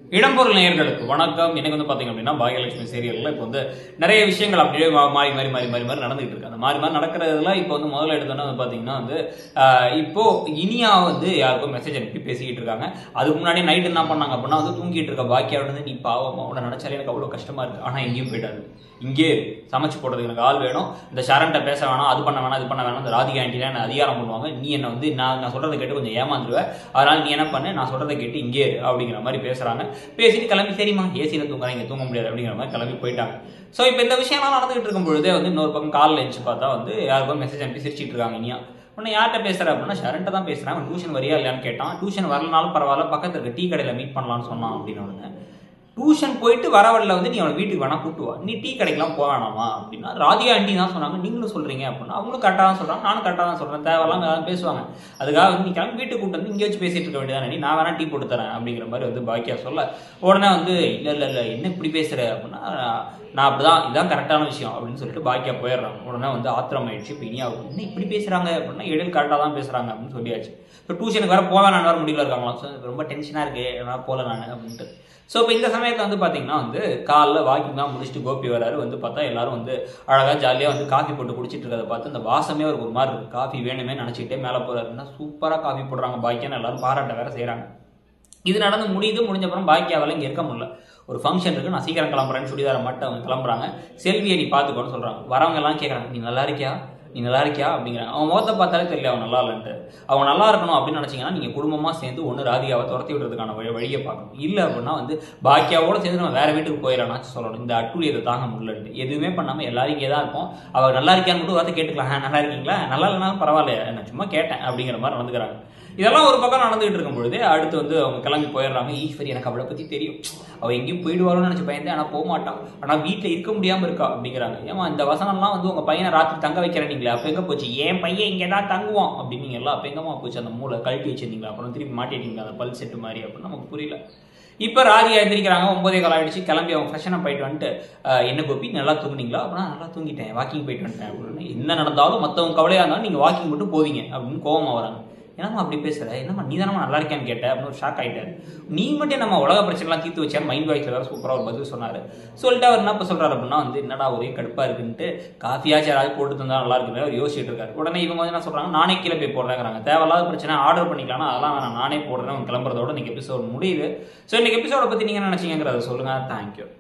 இடம்பொருள் நேயர்களுக்கு வணக்கம் எனக்கு வந்து பாத்தீங்க அப்படின்னா பாகியலட்சுமி சீரியல்ல இப்போ வந்து நிறைய விஷயங்கள் அப்படியே மா- மாறி மாறி மாறி மாறி மாறி நடந்துகிட்டு இருக்கு அந்த மாறி மாறி நடக்கிறதுல இப்போ வந்து முதல்ல எடுத்தோன்னா வந்து பாத்தீங்கன்னா வந்து ஆஹ், இப்போ இனியா வந்து யாருக்கும் மெசேஜ் அனுப்பி பேசிக்கிட்டு இருக்காங்க அதுக்கு முன்னாடி நைட் என்ன பண்ணாங்க அப்படின்னா வந்து தூங்கிட்டு இருக்க பாக்கியா வந்து நீ பாவம் அவனை நினைச்சாலே எனக்கு அவ்வளவு கஷ்டமா இருக்கு ஆனா எங்கேயும் போயிட்டாரு இங்கே இரு. சமைச்சு போடுறதுக்கு எனக்கு ஆள் வேணும் இந்த ஷரண்ட்ட பேச வேணாம் அது பண்ண வேணாம் இது பண்ண வேணாம் இந்த ராதிகா ஆண்டிலாம் என்ன அதிகாரம் பண்ணுவாங்க நீ என்ன வந்து நான் நான் சொல்றதை கேட்டு கொஞ்சம் ஏமாந்துருவ அதனால நீ என்ன பண்ணு நான் சொல்றதை கேட்டு இங்கே இரு அப்படிங்கிற மாதிரி பேசுறாங்க பேசிட்டு கிளம்பி சரிம்மா ஏசியில் தூங்குறேன் இங்கே தூங்க முடியாது அப்படிங்கிற மாதிரி கிளம்பி போயிட்டாங்க ஸோ இப்போ இந்த விஷயம்லாம் நடந்துகிட்டு இருக்கும் பொழுதே வந்து இன்னொரு பக்கம் காலில் எழுந்து பார்த்தா வந்து யாருக்கும் மெசேஜ் அனுப்பி சிரிச்சிட்டு இருக்காங்க இனியா உடனே யார்கிட்ட பேசுற அப்படின்னா ஷரண்ட்ட தான் பேசுறான் டியூஷன் வரியா இல்லையான்னு கேட்டான் டியூஷன் வரலனாலும் பரவாயில்ல பக்கத்துல இருக்க டீ கடையில் மீட் பண்ணலாம்னு சொன்னான் அப்படின்னு உடனே டியூஷன் போயிட்டு வர வழியில வந்து நீ அவனை வீட்டுக்கு வேணா கூட்டு வா நீ டீ கடைக்கெல்லாம் போக வேணாமா அப்படின்னா ராதிகா ஆண்டி தான் சொன்னாங்க நீங்களும் சொல்றீங்க அப்படின்னா அவங்களும் கரெக்டாக தான் சொல்றாங்க நானும் கரெக்டாக தான் சொல்றேன் தேவையில்லாம் யாரும் பேசுவாங்க அதுக்காக வந்து நீ கிளம்பி வீட்டுக்கு கூட்டு வந்து இங்கே வச்சு பேசிட்டு இருக்க வேண்டியதானே நீ நான் வேணா டீ போட்டு தரேன் அப்படிங்கிற மாதிரி வந்து பாக்கியா சொல்ல உடனே வந்து இல்ல இல்ல இல்ல என்ன இப்படி பேசுற அப்படின்னா நான் அப்படிதான் இதான் கரெக்டான விஷயம் அப்படின்னு சொல்லிட்டு பாக்கியா போயிடுறாங்க உடனே வந்து ஆத்திரம் ஆயிடுச்சு இப்போ இனியா என்ன இப்படி பேசுறாங்க அப்படின்னா எழில் கரெக்டாக தான் பேசுறாங்க அப்படின்னு சொல்லியாச்சு இப்போ டியூஷனுக்கு வேற போவேன் நான் வேற முடியல இருக்காங்களாம் So, ரொம்ப டென்ஷனாக இருக்கு நான் போகல நான் அப்படின்ட்டு ஸோ இப்போ இந்த சமயத்தில் வந்து பார்த்தீங்கன்னா வந்து காலைல வாக்கிங் தான் முடிச்சுட்டு கோபி வராரு வந்து பார்த்தா எல்லாரும் வந்து அழகாக ஜாலியாக வந்து காஃபி போட்டு குடிச்சிட்டு இருக்கிறத பார்த்து அந்த வாசமே ஒரு ஒரு மாதிரி இருக்கு காஃபி வேணுமே நினச்சிக்கிட்டே மேலே போறாருன்னா சூப்பராக காஃபி போடுறாங்க பாக்கியான்னு எல்லாரும் பாராட்ட வேற செய்கிறாங்க இது நடந்து முடியுது முடிஞ்ச அப்புறம் பாக்கியாவால் இங்கே இருக்க முடியல ஒரு ஃபங்க்ஷன் இருக்கு நான் சீக்கிரம் கிளம்புறேன்னு சுடிதாரை மட்டும் அவங்க கிளம்புறாங்க செல்வியை நீ பார்த்துக்கோன்னு சொல்றாங்க வரவங்க எல்லாம் கேட்குறாங்க நீ நல்லா இருக்கியா நீ நல்லா இருக்கியா அப்படிங்கிறாங்க அவன் முகத்தை பார்த்தாலே தெரியல அவன் நல்லா இல்லைன்ட்டு அவன் நல்லா இருக்கணும் அப்படின்னு நினைச்சீங்கன்னா நீங்க குடும்பமா சேர்ந்து ஒன்று ராதிகாவை துரத்தி விடுறதுக்கான வழி வழியை பார்க்கணும் இல்லை அப்படின்னா வந்து பாக்கியாவோட சேர்ந்து நம்ம வேற வீட்டுக்கு போயிடலாம்னு சொல்லணும் இந்த அட்டுழியத்தை தாங்க முடியலன்ட்டு எதுவுமே பண்ணாம எல்லாரும் இங்கே தான் இருப்போம் அவ நல்லா இருக்கியான்னு மட்டும் வார்த்தை கேட்டுக்கலாம் "ஆ, நல்லா இருக்கீங்களா நல்லா இல்லைனாலும் பரவாயில்ல நான் சும்மா கேட்டேன் அப்படிங்கிற மாதிரி நடந்துக்கிறாங்க இதெல்லாம் ஒரு பக்கம் நடந்துகிட்டு இருக்கும் பொழுது அடுத்து வந்து அவங்க கிளம்பி போயிடுறாங்க ஈஸ்வரி எனக்கு அவளை பத்தி தெரியும் அவ எங்கேயும் போயிடுவாளோன்னு நினைச்சு பயந்தேன் ஆனா போக மாட்டான் ஆனா வீட்டுல இருக்க முடியாம இருக்கா அப்படிங்கிறாங்க ஏமா இந்த வசனம்லாம் வந்து உங்க பையனை ராத்திரி தங்க வைக்கிறீங்களே அப்ப எங்க போச்சு என் பையன் இங்கே தான் தங்குவான் அப்படின்னீங்களா அப்ப எங்கம்மா போச்சு அந்த மூளை கழட்டி வச்சிருந்தீங்களா அப்புறம் திருப்பி மாட்டிட்டீங்க அந்த பல் செட்டு மாதிரி அப்படின்னு நமக்கு புரியல இப்போ ராதிகா எழுந்திரிக்கிறாங்க ஒன்பதே காலம் ஆயிடுச்சு கிளம்பி அவங்க ஃப்ரெஷ்ஷனாக போயிட்டு வந்துட்டு "அஹ், என்ன கோபி நல்லா தூங்குனீங்களா அப்படின்னா நல்லா தூங்கிட்டேன் வாக்கிங் போயிட்டு வந்துட்டேன் அப்படின்னு என்ன நடந்தாலும் மற்றவங்க கவலையாக இருந்தாலும் நீங்கள் வாக்கிங் மட்டும் போவீங்க அப்படின்னு கோவமா வராங்க என்னம்மா அப்படி பேசுற என்னம்மா நீ தானம்மா நல்லா இருக்கேன்னு கேட்ட அப்படின்னு ஒரு ஷாக் ஆயிட்டாரு நீ மட்டும் நம்ம உலக பிரச்சனைலாம் தீர்த்து வச்சா மைண்ட் வாய்ஸ்ல வேற சூப்பரா ஒரு பதில் சொன்னாரு சொல்லிட்டு அவர் என்ன இப்ப சொல்றாரு அப்படின்னா வந்து என்னடா ஒரே கடுப்பா இருக்குன்ட்டு காஃபியாச்சும் யாராவது போட்டு தந்தா நல்லா இருக்குமே அவர் யோசிச்சுட்டு இருக்காரு உடனே இவங்க வந்து என்ன சொல்றாங்க நானே கீழே போய் போடுறேங்கிறாங்க தேவையில்லாத பிரச்சனை ஆர்டர் பண்ணிக்கலாம் அதெல்லாம் வேணாம் நானே போடுறேன் உங்க கிளம்புறதோட இன்னைக்கு எபிசோட் முடியுது ஸோ இன்னைக்கு எபிசோட பத்தி நீங்க என்ன நினைச்சீங்கிறத சொல்லுங்க தேங்க்யூ